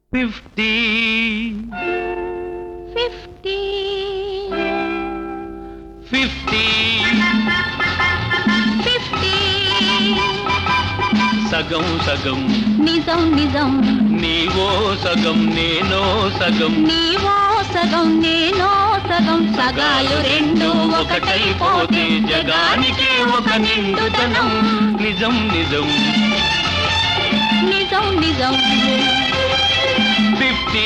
fifty fifty fifty fifty సగం సగం నిజం నిజం నీవో సగం నేనో సగం నీవో సగం నేనో సగం సగాలు రెండు ఒకటైపోతే జగానికి ఒక నిండుతనం నిజం నిజం నిజం నిజం ఫిఫ్టీ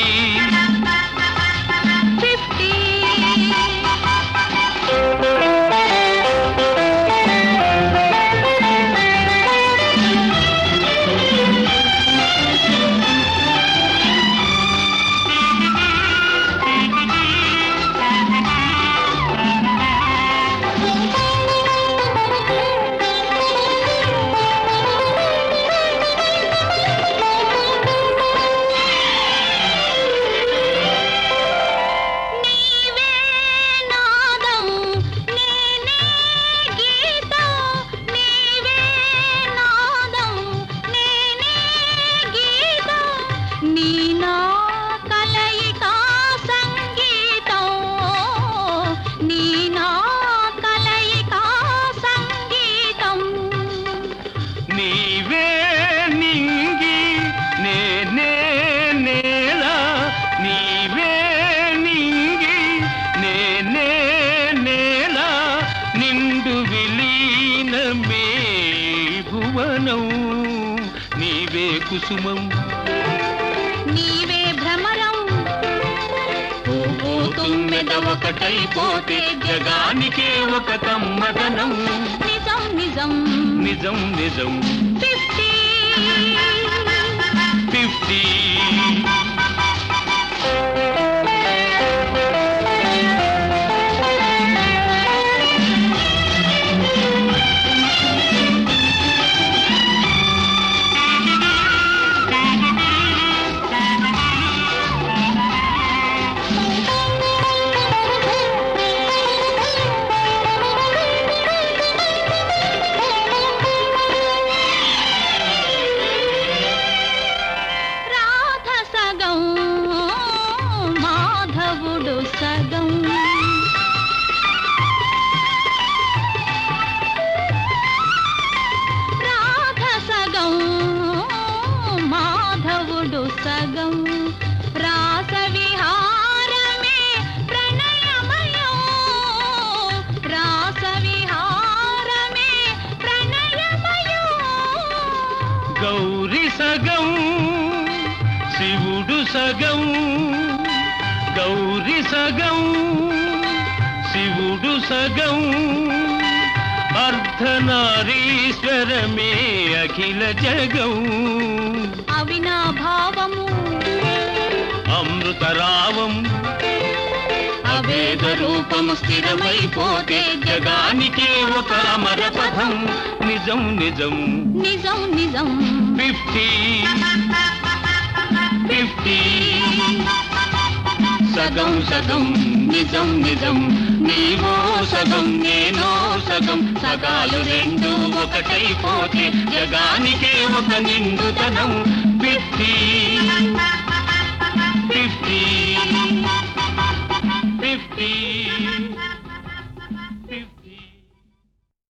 ఫిఫ్టీ నీవే నాదం నేనే గీతం నీవే నాదం నేనే గీతం నీ నా కలయిక సంగీతం నీ నా కలయిక సంగీతం నీవే నింగి నేనే నేల నీవే నింగి నేనే నేల నిండు విలీనమే భువనం నీవే కుసుమం నీవే భ్రమరం పువ్వు తుమ్మెద ఒకటైపోతే జగానికే ఒక కమ్మదనం నిజం నిజం నిజం నిజం ఫిఫ్టీ ఫిఫ్టీ రాధ సగం మాధవుడు సగం రాధ సగం మాధవుడు సగం రాస విహారమే ప్రణయమయం రాస విహారమే ప్రణయమయం గౌరి సగం శివుడు సగం గౌరి సగం శివుడు సగం అర్ధనారీశ్వరమే అఖిల జగం అవినాభావము అమృతరావం అవేద రూపము స్థిరమైపోతే జగానికే ఒక అమర పదం నిజం నిజం నిజం నిజం ఫిఫ్టీ ఫిఫ్టీ సగం సగం నిజం నిజం నీవో సగం నేనో సగం సగాలు రెండు ఒకటైపోతే జగానికే ఒక నిండుతనం ఫిఫ్టీ ఫిఫ్టీ ఫిఫ్టీ